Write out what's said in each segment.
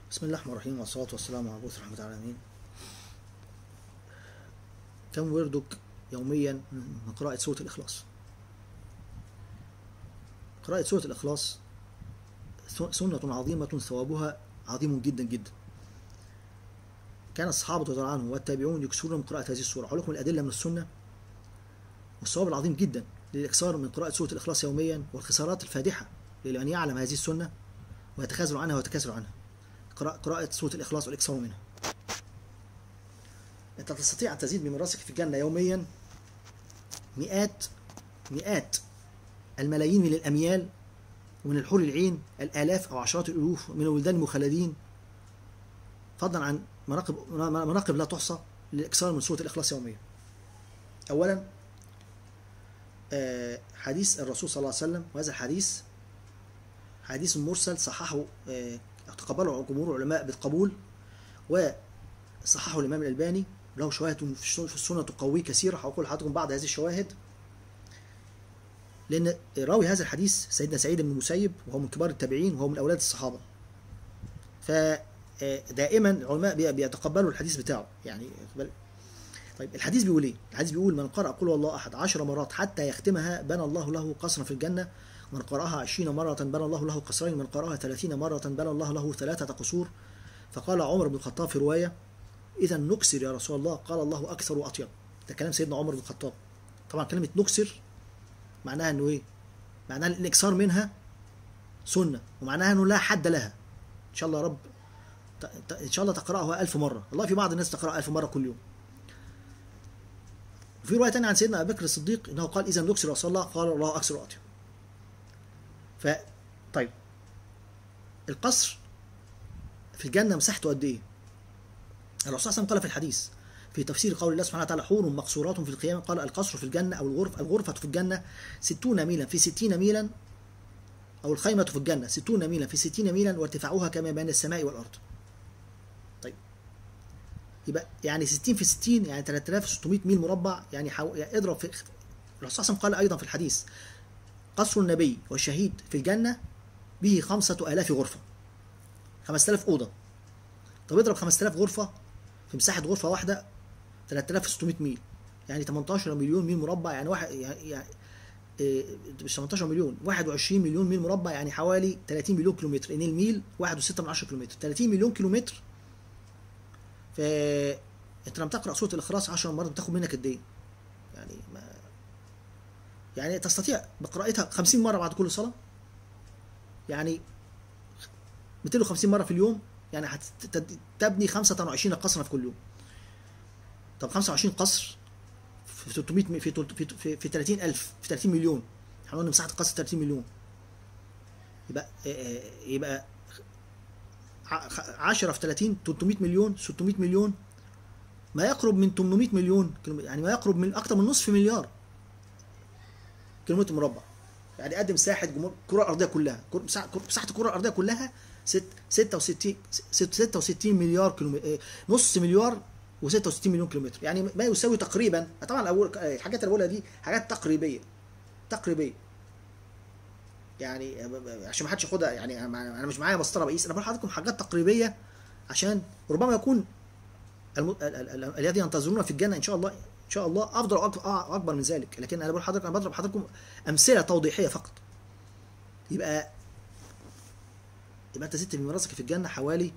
بسم الله الرحمن الرحيم والصلاة والسلام على رسول رحمة العالمين كم وردك يوميا من قراءة سورة الإخلاص قراءة سورة الإخلاص سنة عظيمة ثوابها عظيم جدا جدا كان الصحابة رضي الله عنهم والتابعون يكسرون من قراءة هذه السورة أقول لكم الأدلة من السنة والثواب العظيم جدا للإكثار من قراءة سورة الإخلاص يوميا والخسارات الفادحة لمن يعلم هذه السنة ويتخاذل عنها ويتكاسل عنها قراءة سورة الإخلاص والإكثار منها أنت تستطيع أن تزيد من راسك في الجنة يوميا مئات مئات الملايين من الأميال ومن الحور العين الآلاف أو عشرات الألوف من الولدان المخلدين فضلا عن مناقب مناقب لا تحصى للإكثار من سورة الإخلاص يوميا أولا حديث الرسول صلى الله عليه وسلم وهذا الحديث حديث مرسل صححه تقبله جمهور العلماء بالقبول وصححه الإمام الألباني له شواهد في السنة تقويه كثيرة هقول لحضراتكم بعض هذه الشواهد لأن راوي هذا الحديث سيدنا سعيد بن المسيب وهو من كبار التابعين وهو من أولاد الصحابة فدائما العلماء بيتقبلوا الحديث بتاعه يعني طيب الحديث بيقول ايه؟ الحديث بيقول من قرأ قل الله أحد عشر مرات حتى يختمها بنى الله له قصرا في الجنة من قرأها عشرين مرة بنى الله له قصرين من قرأها ثلاثين مرة بنى الله له ثلاثة قصور فقال عمر بن الخطاب في رواية إذا نكسر يا رسول الله قال الله أكثر وأطيب ده كلام سيدنا عمر بن الخطاب طبعا كلمة نكسر معناها إنه إيه؟ معناها الإكثار منها سنة ومعناها إنه لا حد لها إن شاء الله يا رب إن شاء الله تقرأها ألف مرة والله في بعض الناس تقرأ ألف مرة كل يوم وفي رواية تانية عن سيدنا أبي بكر الصديق إنه قال إذا نكسر رسول الله قال الله أكثر وأطيب ف طيب القصر في الجنة مساحته قد إيه؟ الرسول صلى الله عليه وسلم قال في الحديث في تفسير قول الله سبحانه وتعالى حور مقصورات في القيامة قال القصر في الجنة أو الغرف الغرفة في الجنة ستون ميلا في ستين ميلا أو الخيمة في الجنة ستون ميلا في ستين ميلا وارتفاعها كما بين السماء والأرض طيب يبقى يعني 60 في 60 يعني 3600 ميل مربع يعني, حو... يعني اضرب في الرسول صلى الله عليه وسلم قال أيضا في الحديث قصر النبي والشهيد في الجنة به خمسة آلاف غرفة 5000 أوضة طب اضرب 5000 غرفة في مساحة غرفة واحدة 3600 ميل يعني 18 مليون ميل مربع يعني واحد يعني, يعني إيه مش 18 مليون 21 مليون ميل مربع يعني حوالي 30 مليون كيلومتر ان الميل 1.6 من 10 كيلومتر 30 مليون كيلومتر ف انت لما تقرا سوره الاخلاص 10 مرات بتاخد منك قد ايه؟ يعني ما يعني تستطيع بقراءتها 50 مره بعد كل صلاه يعني 250 مره في اليوم يعني هتبني 25 قصرا في كل يوم طب 25 قصر في 300 في في في 30000 في 30 مليون احنا قلنا مساحه القصر 30 مليون يبقى يبقى 10 في 30 300 مليون 600 مليون ما يقرب من 800 مليون يعني ما يقرب من اكثر من نصف مليار كيلومتر مربع يعني قد مساحه جمهور الكره الارضيه كلها مساحه الكره الارضيه كلها 66 66 مليار كيلومتر نص مليار و66 مليون كيلومتر يعني ما يساوي تقريبا طبعا اقول الحاجات اللي بقولها دي حاجات تقريبيه تقريبيه يعني عشان ما حدش ياخدها يعني انا مش معايا مسطره بقيس انا بقول لحضراتكم حاجات تقريبيه عشان ربما يكون الم... الذي ينتظرون في الجنه ان شاء الله ان شاء الله افضل واكبر من ذلك لكن انا بقول لحضرتك انا بضرب حضراتكم امثله توضيحيه فقط يبقى يبقى انت زدت من راسك في الجنه حوالي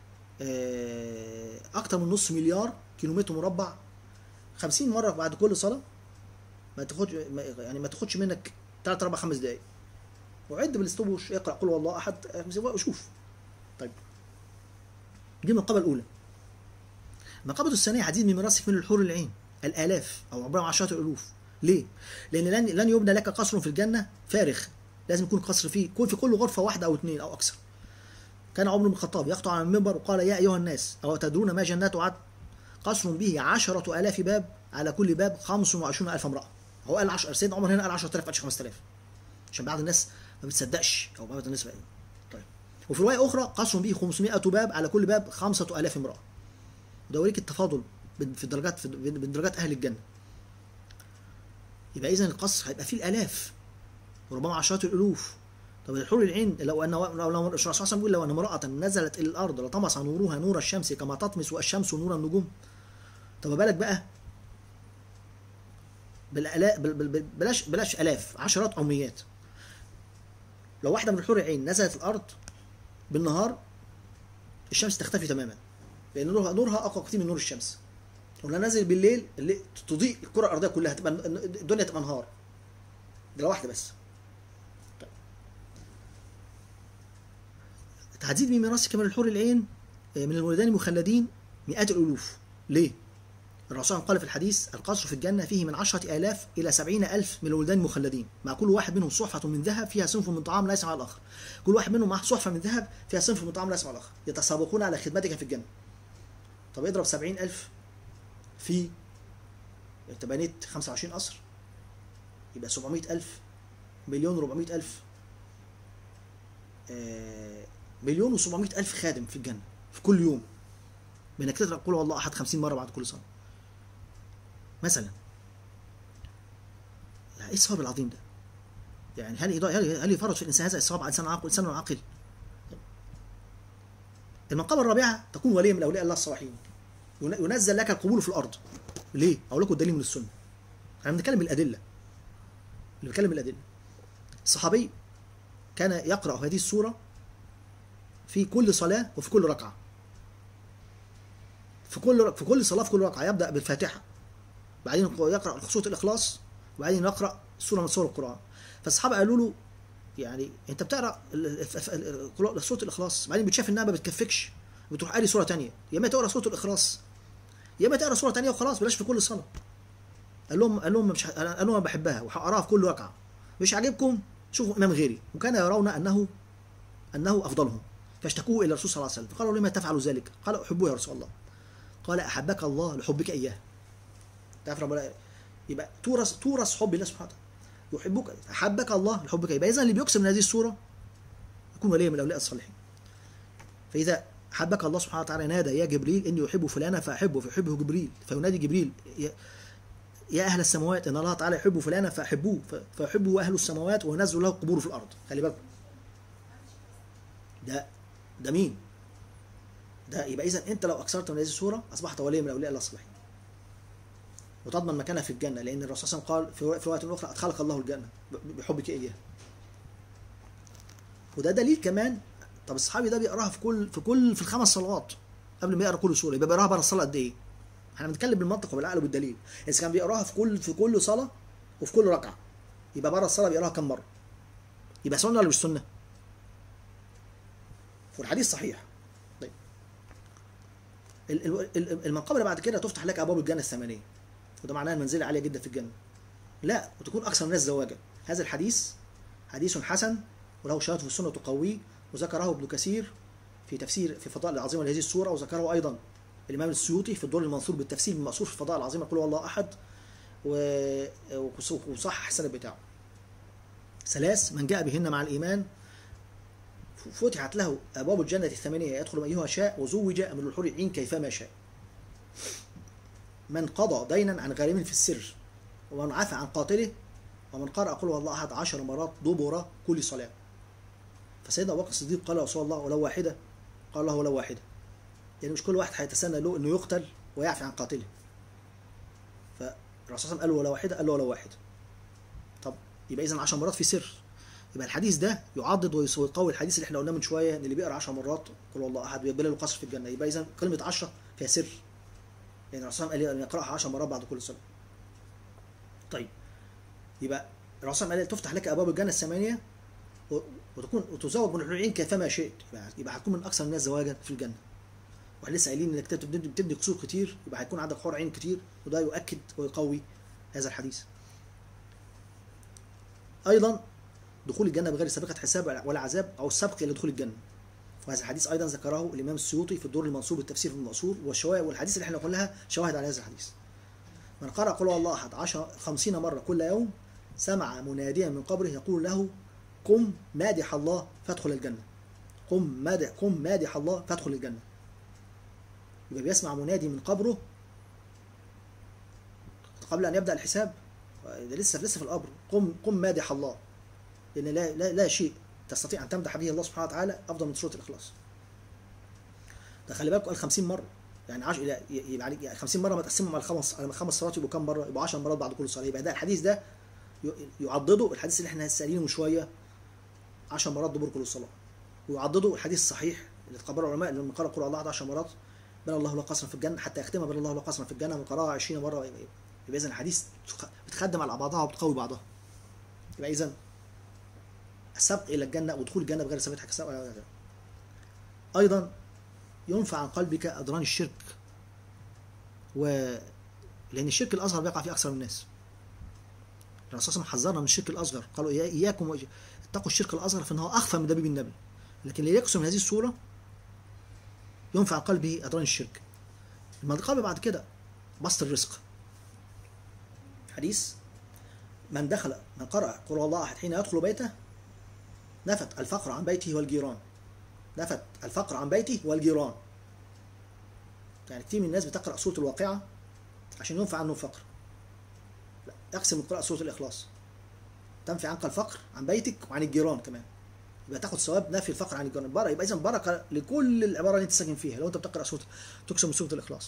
اكتر من نص مليار كيلومتر مربع 50 مره بعد كل صلاه ما تاخدش يعني ما تاخدش منك 3 4 5 دقائق وعد بالاستوبوش اقرا قل والله احد وشوف طيب دي المقابله الاولى المقابله الثانيه عديد من مراسك من الحور العين الالاف او عباره عن عشرات الالوف ليه؟ لان لن لن يبنى لك قصر في الجنه فارغ لازم يكون قصر فيه يكون في كل غرفه واحده او اثنين او اكثر كان عمر بن الخطاب يقطع على المنبر وقال يا أيها الناس أو تدرون ما جنات عدن قصر به عشرة آلاف باب على كل باب خمس وعشرون ألف امرأة هو قال 10 سيدنا عمر هنا قال 10000 قالش 5000 عشان بعض الناس ما بتصدقش أو بعض الناس بقى. طيب وفي رواية أخرى قصر به 500 باب على كل باب 5000 امرأة وده يوريك التفاضل في الدرجات في بين درجات أهل الجنة يبقى إذا القصر هيبقى فيه الآلاف وربما عشرات الألوف طب الحور العين لو ان لو لو الرسول صلى الله عليه وسلم بيقول لو ان امراه نزلت الى الارض لطمس نورها نور الشمس كما تطمس الشمس نور النجوم طب ما بالك بقى بالالاف بل- بل- بل- بلاش بلاش الاف عشرات او مئات لو واحده من الحور العين نزلت الارض بالنهار الشمس تختفي تماما لان نورها نورها اقوى كتير من نور الشمس ولو نزل بالليل اللي تضيء الكره الارضيه كلها تبقى الدنيا تبقى نهار ده لو واحده بس هتزيد من ميراث كمان الحور العين من الولدان المخلدين مئات الالوف ليه؟ الرسول قال في الحديث القصر في الجنة فيه من عشرة آلاف إلى سبعين ألف من الولدان المخلدين مع كل واحد منهم صحفة من ذهب فيها صنف من طعام لا يسمع على الآخر كل واحد منهم معه صحفة من ذهب فيها صنف من طعام لا يسمع على الآخر يتسابقون على خدمتك في الجنة طب اضرب سبعين ألف في انت بنيت 25 قصر يبقى 700 ألف مليون و400 ألف آه، مليون و700 ألف خادم في الجنة في كل يوم بانك تقرا قول والله احد 50 مره بعد كل صلاه مثلا يعني ايه الثواب العظيم ده؟ يعني هل هل هل يفرض في الانسان هذا الثواب على انسان عاقل انسان عاقل؟ المقامه الرابعه تكون وليا من اولياء الله الصالحين ين- ينزل لك القبول في الارض ليه؟ اقول لكم الدليل من السنه احنا بنتكلم بالادله اللي بيتكلم بالادله الصحابي كان يقرا هذه السوره في كل صلاه وفي كل ركعه في كل في كل صلاه في كل ركعه يبدا بالفاتحه بعدين يقرا سوره الاخلاص وبعدين يقرا سوره من سور القران فالصحابه قالوا له يعني انت بتقرا ال- ال- ال- سوره الاخلاص بعدين بتشاف انها ما بتكفكش بتروح قاري سوره تانية يا اما تقرا سوره الاخلاص يا اما تقرا سوره تانية وخلاص بلاش في كل صلاه قال لهم قال لهم مش ه- قال لهم انا بحبها وهقراها في كل ركعه مش عاجبكم شوفوا امام غيري وكان يرون انه انه افضلهم فاشتكوه الى الرسول صلى الله عليه وسلم فقالوا لما تفعل ذلك قال احبه يا رسول الله قال احبك الله لحبك اياه تعرف ربنا يبقى تورث تورث حب الله سبحانه وتعالى يحبك احبك الله لحبك يبقى اذا اللي بيكسب من هذه الصوره يكون ولي من الاولياء الصالحين فاذا حبك الله سبحانه وتعالى نادى يا جبريل اني احب فلانا فاحبه فيحبه جبريل فينادي جبريل يا, يا اهل السماوات ان الله تعالى يحب فلانا فاحبوه ف- فيحبه اهل السماوات وينزل له قبور في الارض خلي بالكم ده ده مين ده يبقى اذا انت لو اكثرت من هذه الصوره اصبحت ولي من اولياء الله الصالحين وتضمن مكانها في الجنه لان الرسول صلى الله عليه وسلم قال في في روايه اخرى ادخلك الله الجنه ب- بحبك اياه وده دليل كمان طب الصحابي ده بيقراها في كل في كل في الخمس صلوات قبل ما يقرا كل سوره يبقى بيقراها بره الصلاه قد ايه؟ احنا بنتكلم بالمنطق وبالعقل وبالدليل اذا كان بيقراها في كل في كل صلاه وفي كل ركعه يبقى بره الصلاه بيقراها كم مره؟ يبقى سنه ولا مش سنه؟ والحديث صحيح طيب ال- ال- ال- المنقبه اللي بعد كده تفتح لك ابواب الجنه الثمانيه وده معناه المنزله عاليه جدا في الجنه لا وتكون اكثر الناس زواجا هذا الحديث حديث حسن وله شهاده في السنه تقويه وذكره ابن كثير في تفسير في الفضائل العظيمه لهذه السوره وذكره ايضا الامام السيوطي في الدور المنصور بالتفسير المأثور في الفضائل العظيمه قل هو الله احد و- وصح السند بتاعه ثلاث من جاء بهن مع الايمان فتحت له ابواب الجنه الثمانيه يدخل من ايها شاء وزوج من الحور العين كيفما شاء من قضى دينا عن غارم في السر ومن عفى عن قاتله ومن قرأ قل هو الله أحد عشر مرات دبر كل صلاة فسيدنا أبو بكر الصديق قال يا رسول الله ولو واحدة قال له ولو واحدة يعني مش كل واحد هيتسنى له إنه يقتل ويعفي عن قاتله فالرسول صلى الله عليه وسلم قال له ولا واحدة قال له ولا واحدة طب يبقى إذا 10 مرات في سر يبقى الحديث ده يعضد ويقوي الحديث اللي احنا قلناه من شويه ان اللي بيقرا 10 مرات قل هو الله احد بيقبل له قصر في الجنه يبقى اذا كلمه 10 فيها سر يعني الرسول قال ان يقراها 10 مرات بعد كل صلاه طيب يبقى الرسول قال تفتح لك ابواب الجنه الثمانيه و- وتكون وتزوج من الحور العين كيفما شئت يبقى, يبقى هتكون من اكثر الناس زواجا في الجنه واحنا لسه قايلين انك تبني بتبني قصور كتير يبقى هيكون عندك حور عين كتير وده يؤكد ويقوي هذا الحديث ايضا دخول الجنه بغير سابقه حساب ولا عذاب او السبق الى دخول الجنه وهذا الحديث ايضا ذكره الامام السيوطي في الدور المنصوب التفسير في المأثور والشواهد والحديث اللي احنا قلناها شواهد على هذا الحديث من قرأ قل هو الله أحد عشر خمسين مرة كل يوم سمع مناديا من قبره يقول له قم مادح الله فادخل الجنة قم مادح قم مادح الله فادخل الجنة يبقى بيسمع منادي من قبره قبل أن يبدأ الحساب ده لسه لسه في القبر قم قم مادح الله لأن لا لا, لا شيء تستطيع ان تمدح به الله سبحانه وتعالى افضل من سوره الاخلاص ده خلي بالكم قال 50 مره يعني 10 الى يبقى عليك يعني 50 مره ما تقسمهم على خمس على خمس صلوات يبقوا كام مره؟ يبقوا 10 مرات بعد كل صلاه يبقى ده الحديث ده ي- يعضده الحديث اللي احنا سالينه من شويه 10 مرات دبر كل صلاه ويعضده الحديث الصحيح اللي تقبله العلماء اللي من قرأ قرآن الله 11 مرات بنى الله له قصرا في الجنه حتى يختمها بنى الله له قصرا في الجنه من قراءه 20 مره يبقى, يبقى اذا الحديث بتخدم على بعضها وبتقوي بعضها يبقى اذا السبق الى الجنه ودخول الجنه بغير سبيل حساب ايضا ينفع عن قلبك ادران الشرك و لان الشرك الاصغر بيقع فيه اكثر من الناس الرسول صلى الله عليه وسلم حذرنا من الشرك الاصغر قالوا إيا- اياكم وإج- اتقوا الشرك الاصغر فانه اخفى من دبيب النبل لكن اللي يكسر من هذه الصوره ينفع عن قلبه ادران الشرك المقابل بعد كده بسط الرزق حديث من دخل من قرأ قل هو الله أحد حين يدخل بيته نفت الفقر عن بيته والجيران نفت الفقر عن بيته والجيران يعني كتير من الناس بتقرأ سورة الواقعة عشان ينفع عنه الفقر لا اقسم من قراءة سورة الإخلاص تنفي عنك الفقر عن بيتك وعن الجيران كمان يبقى تاخد ثواب نفي الفقر عن الجيران بركة يبقى إذا بركة لكل العبارة اللي أنت ساكن فيها لو أنت بتقرأ سورة تقسم من سورة الإخلاص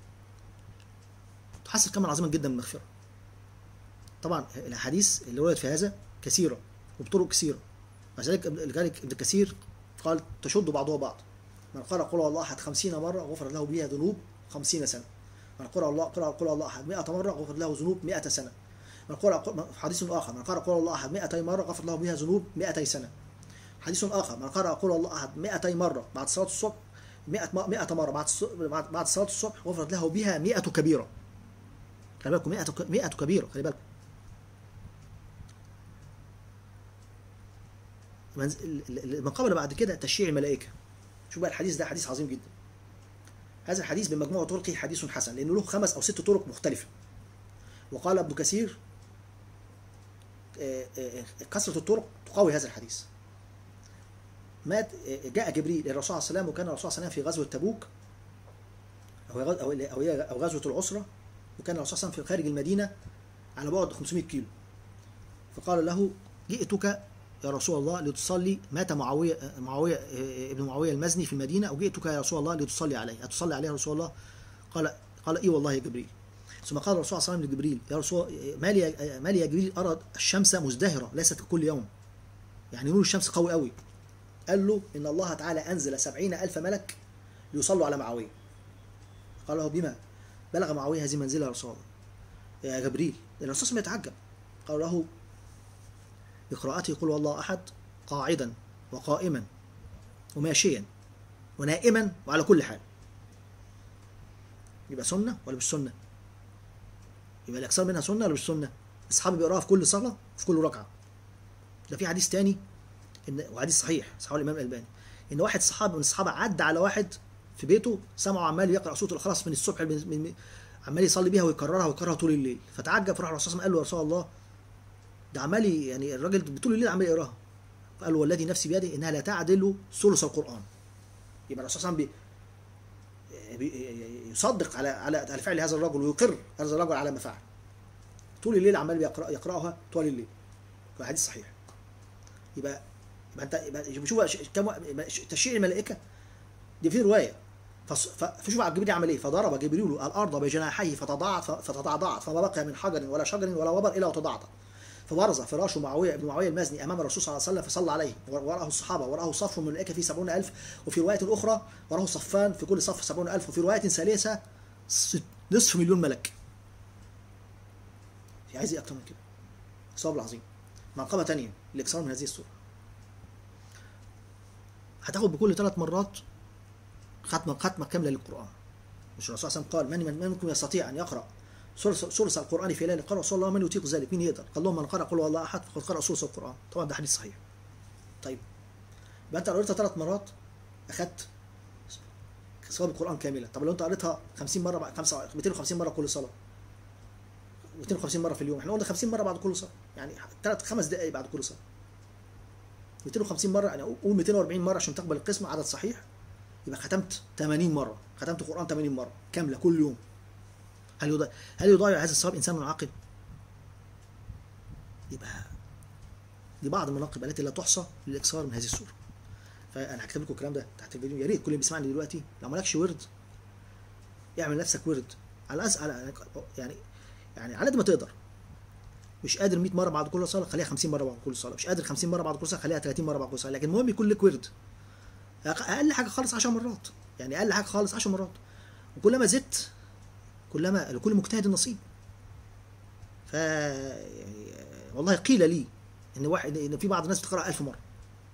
تحصل كما عظيما جدا من المغفرة طبعا الاحاديث اللي وردت في هذا كثيره وبطرق كثيره لذلك لذلك ابن كثير قال تشد بعضها بعض من قرأ قل هو الله احد خمسين مره غفر له بها ذنوب خمسين سنه من قرأ الله قرأ قل هو الله احد 100 مره غفر له ذنوب 100 سنه من قرأ في حديث اخر من قرأ قل هو الله احد 200 مره غفر له بها ذنوب 200 سنه حديث اخر من قرأ قل هو الله احد 200 مره بعد صلاه الصبح 100 100 مره بعد الص- بعد بعد صلاه الصبح غفرت له بها 100 كبيره خلي بالكم 100 ك- 100 كبيره خلي بالكم منز- ال- ال- المقابله بعد كده تشييع الملائكه شوف بقى الحديث ده حديث عظيم جدا هذا الحديث بمجموع طرقه حديث حسن لانه له خمس او ست طرق مختلفه وقال ابن كثير آه، آه، كثره الطرق تقوي هذا الحديث مات آه، جاء جبريل للرسول صلى الله عليه وسلم وكان الرسول صلى الله عليه وسلم في غزوه تبوك او غز- او او هي- أو غزوه العسره وكان الرسول صلى الله عليه وسلم في خارج المدينه على بعد 500 كيلو فقال له جئتك يا رسول الله لتصلي مات معاوية معاوية آه، ابن معاوية المزني في المدينة وجئتك يا رسول الله لتصلي عليه أتصلي عليه يا رسول الله قال قال إيه والله يا جبريل ثم قال الرسول صلى الله عليه وسلم لجبريل يا رسول ما لي ما لي يا جبريل أرى الشمس مزدهرة ليست ككل يوم يعني نور الشمس قوي قوي قال له إن الله تعالى أنزل سبعين ألف ملك ليصلوا على معاوية قال له بما بلغ معاوية هذه المنزلة يا رسول الله يا جبريل الرسول صلى الله عليه وسلم يتعجب قال له بقراءته قل هو الله أحد قاعدا وقائما وماشيا ونائما وعلى كل حال يبقى سنة ولا مش سنة يبقى الأكثر منها سنة ولا مش سنة أصحابي بيقراها في كل صلاة في كل ركعة ده في حديث تاني إن وحديث صحيح صحيح الإمام الألباني إن واحد صحابي من الصحابة عدى على واحد في بيته سمعه عمال يقرأ سورة الإخلاص من الصبح من من عمال يصلي بيها ويكررها ويكررها طول الليل فتعجب فراح الرسول صلى الله عليه وسلم قال له يا رسول الله ده عمال ي- يعني الراجل طول الليل عمال يقراها قال والذي نفسي بيده انها لا تعدل ثلث القران يبقى الرسول صلى الله عليه وسلم بي- بي- يصدق على على على فعل هذا الرجل ويقر هذا الرجل على ما فعل طول الليل عمال يقرا يقراها طول الليل ده حديث صحيح يبقى يبقى انت يبقى شوف ش- كم يبقى ش- تشييع الملائكه دي في روايه فص- ف- فشوف على جبريل عمل ايه فضرب جبريل الارض بجناحيه فتضاعف فتضعضعت فما بقي من حجر ولا شجر ولا وبر الا وتضعضع فبرز فراش معاوية بن معاوية المازني أمام الرسول صلى الله عليه وسلم فصلى عليه ورآه الصحابة ورآه صف من الملائكة في سبعون ألف وفي رواية أخرى ورآه صفان في كل صف سبعون ألف وفي رواية ثالثة ست- نصف مليون ملك في عايز إيه أكتر من كده صواب العظيم منقبة تانية الإكثار من هذه السورة هتاخد بكل ثلاث مرات ختمة ختمة كاملة للقرآن مش الرسول صلى الله عليه وسلم قال من من منكم يستطيع أن يقرأ ثلث ثلث القرآن في ليلة قال رسول الله من يطيق ذلك مين يقدر؟ قال لهم من قرأ قل هو الله أحد فقد قرأ ثلث القرآن طبعا ده حديث صحيح طيب يبقى أنت لو قريتها ثلاث مرات أخدت ثواب القرآن كاملة طب لو أنت قريتها 50 مرة بعد 5 250 مرة كل صلاة 250 مرة في اليوم احنا قلنا 50 مرة بعد كل صلاة يعني ثلاث خمس دقائق بعد كل صلاة 250 مرة يعني قول 240 مرة عشان تقبل القسمة عدد صحيح يبقى ختمت 80 مرة ختمت القرآن 80 مرة كاملة كل يوم هل يضيع هل يضيع هذا الثواب انسان عاقل؟ يبقى دي بعض المناقب التي لا تحصى للاكثار من هذه السوره فانا هكتب لكم الكلام ده تحت الفيديو يا ريت كل اللي بيسمعني دلوقتي لو مالكش ورد اعمل نفسك ورد على أس... على يعني يعني على قد ما تقدر مش قادر 100 مره بعد كل صلاه خليها 50 مره بعد كل صلاه مش قادر 50 مره بعد كل صلاه خليها 30 مره بعد كل صلاه لكن المهم يكون لك ورد اقل حاجه خالص 10 مرات يعني اقل حاجه خالص 10 مرات وكلما زدت كلما لكل مجتهد نصيب ف يعني والله قيل لي ان واحد ان في بعض الناس بتقرا 1000 مره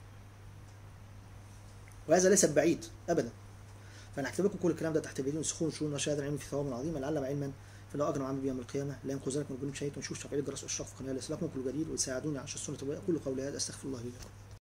وهذا ليس بعيد ابدا فانا هكتب لكم كل الكلام ده تحت فيديو سخون شؤون وشهاده العلم في ثواب عظيم لعلم علما فلو اجر عمل يوم القيامه لا ينقذ ذلك من كل شيء ونشوف تفعيل الجرس والشرف في قناه الاسلام كل جديد ويساعدوني على السنه اقول قولي هذا استغفر الله لي ولكم